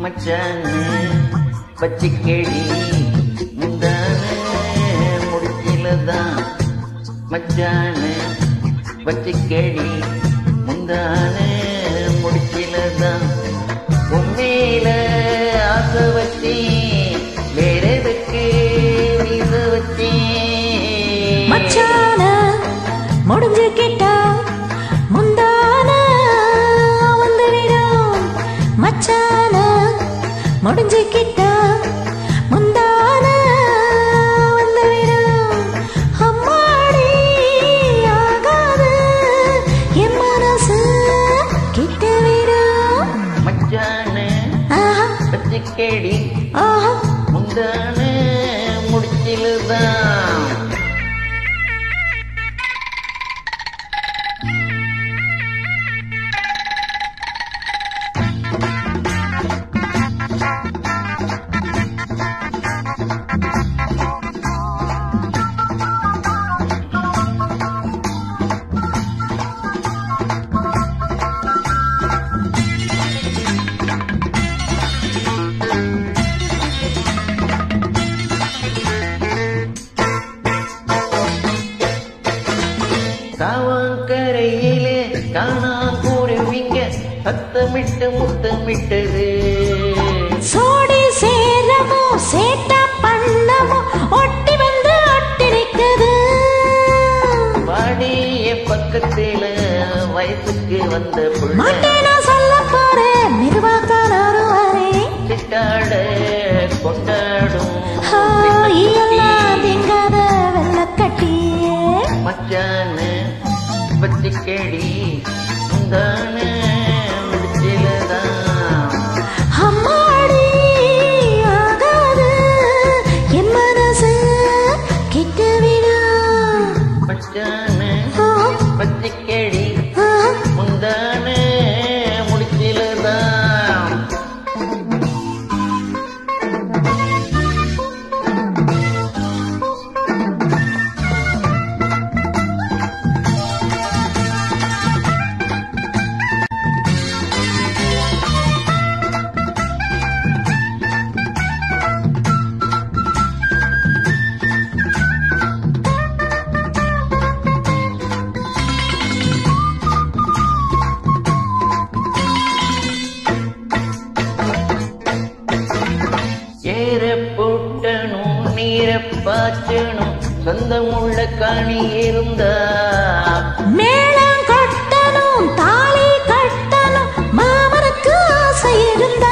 மச்சான்னு பச்சைக்கேடி முந்தான முடிச்சிலதான் மச்சான்னு பச்சைக்கேடி முந்தான முடிச்சிலதான் உண்மையில ஆசை வச்சேன் வேற எதுக்கு வீச வச்சேன் மச்சான முடிஞ்சு கிட்டா முந்தான வந்து விடும் மச்சான முடிஞ்சு கிட்டா முந்தான வந்து விடும் அம்மாடி ஆகாது என் மனசு கிட்ட விடும் மச்சான்னு ஆஹா பச்சைக்கேடி ஆஹா முந்தான முடிச்சிலதான் காவாங்கரையிலே காணா கூறுவீங்க சத்தமிட்டு முத்தமிட்டது சோடி சேரமோ சேட்டா பண்ணமோ ஒட்டி வந்து ஒட்டி நிக்குது பாடிய பக்கத்தில வயசுக்கு வந்த புள்ள மாட்டேனா சொல்ல போறேன் மெதுவாத்தான் வருவாரே சிட்டாட கொண்டாடும் எல்லாம் திங்காத வெள்ளக்கட்டியே மச்சான்னு பச்சைக்கேடி முந்தான முடிச்சிலதான் அம்மாடி ஆகாது என் மனசு கிட்ட விடும் மச்சான்னு பச்சைக்கேடி ஆ, முந்தான முடிச்சிலதான் ஏற போட்டணும் நீர பாய்ச்சணும் சொந்தமுள்ள காணி இருந்தா மேளம் கட்டணும் தாலி கட்டணும் மாமனுக்கு ஆசை இருந்தா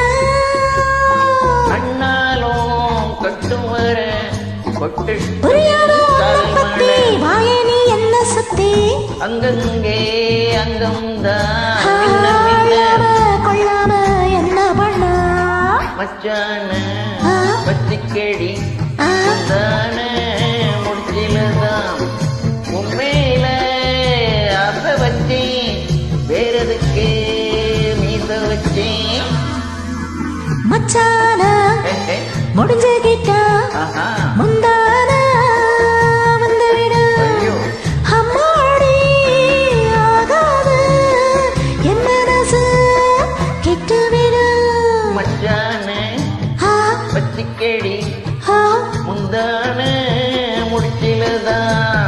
அண்ணாலும் கட்டும் வர கொட்டு புரியாத உன்னை பத்தி வாயனி என்ன சுத்தி அங்கங்கே அங்கம்தான் ஆ, மின்ன மின்ன கொள்ளாம கொள்ளாம என்ன பண்ணா மச்சான ஆ, பச்சைக்கேடி ஆ, தான முடிச்சிலதான் உண்மையில ஆசை வச்சேன் வேறதுக்கு மீச வச்சேன் மச்சான ஹே, ஹே. முடிஞ்சுகிட்டா ஆஹா முந்தான வந்து விடு ஐயோ அம்மாடி ஆகாது என் மனசு கிட்ட விடு மச்சான ஆ, பச்சைக்கேடி ஆ, முந்தான முடிச்சிலதான்